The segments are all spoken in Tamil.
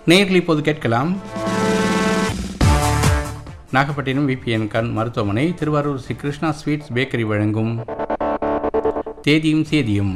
நேரில் இப்போது கேட்கலாம் நாகப்பட்டினம் விபிஎன் கண் மருத்துவமனை திருவாரூர் ஸ்ரீ கிருஷ்ணா ஸ்வீட்ஸ் பேக்கரி வழங்கும் தேதியும் சேதியும்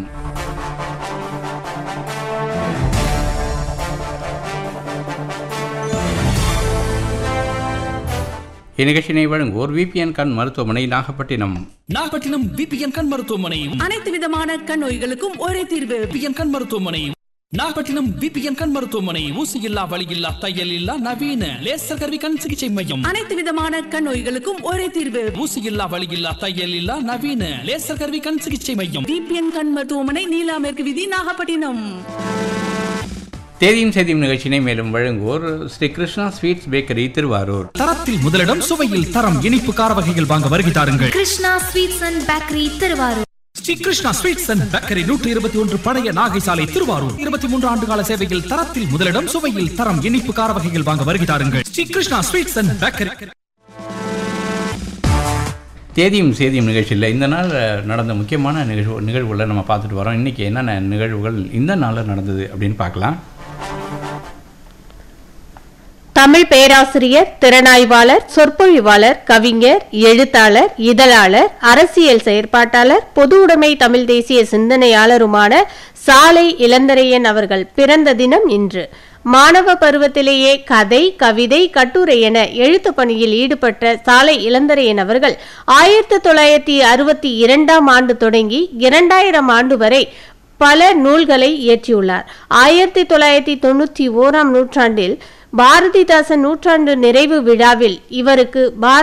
இந்நிகழ்ச்சியினை வழங்குவோர் விபிஎன் கண் மருத்துவமனை நாகப்பட்டினம் நாகப்பட்டினம் விபிஎன் கண் மருத்துவமனை அனைத்து விதமான கண் நோய்களுக்கும் ஒரே தீர்வு விபிஎன் கண் மருத்துவமனை நாகப்பட்டினம் விபிஎன் கண் மருத்துவமனை ஊசி இல்லா வலி இல்லா தையல் இல்லா நவீன லேசர் கருவி கண் சிகிச்சை மையம் அனைத்து விதமான கண் நோய்களுக்கும் ஒரே தீர்வு ஊசி இல்லா வலி இல்லா தையல் இல்லா நவீன லேசர் கருவி கண் சிகிச்சை மையம் டிபிஎன் கண் மருத்துவமனை நீலா மேற்கு விதி நாகப்பட்டினம் தேதியும் சேதியும் நிகழ்ச்சியினை மேலும் வழங்குவோர் ஸ்ரீ கிருஷ்ணா ஸ்வீட்ஸ் பேக்கரி திருவாரூர் தரத்தில் முதலிடம் சுவையில் தரம் இனிப்பு கார வகைகள் வாங்க வருகை தாருங்கள் Krishna sweets and bakery Thiruvarur Sri Krishna sweets and bakery நூற்றி இருபத்தி ஒன்று பழைய நாகை சாலை திருவாரூர் இருபத்தி மூன்று ஆண்டு கால சேவையில் தரத்தில் முதலிடம் சுவையில் தரம் இனிப்பு கார வகைகள் வாங்க வருகை தாருங்கள் Sri Krishna sweets and bakery தேதியும் சேதியும் நிகழ்ச்சியில் இந்த நாள் அஹ், நடந்த முக்கியமான நிகழ்வு நிகழ்வுகளை நம்ம பார்த்துட்டு வரோம் இன்றைக்கி என்னென்ன நிகழ்வுகள் இந்த நாளில் நடந்தது அப்படின்னு பார்க்கலாம் தமிழ் பேராசிரியர் திறனாய்வாளர் சொற்பொழிவாளர் கவிஞர் எழுத்தாளர் இதழாளர் அரசியல் செயற்பாட்டாளர் பொது உடைமை தமிழ் தேசிய சிந்தனையாளருமான சாலை இளந்தரையன் அவர்கள் பிறந்த தினம் இன்று மாணவ பருவத்திலேயே கதை கவிதை கட்டுரை என எழுத்து பணியில் ஈடுபட்ட சாலை இளந்தரையன் அவர்கள் ஆயிரத்தி தொள்ளாயிரத்தி அறுபத்தி இரண்டாம் ஆண்டு தொடங்கி இரண்டாயிரம் ஆண்டு வரை பல நூல்களை இயற்றியுள்ளார் ஆயிரத்தி தொள்ளாயிரத்தி தொண்ணூற்றி ஓராம் நூற்றாண்டில் பாரதிதாசன் நூற்றாண்டு நிறைவு விழாவில் இவருக்கு பாரதி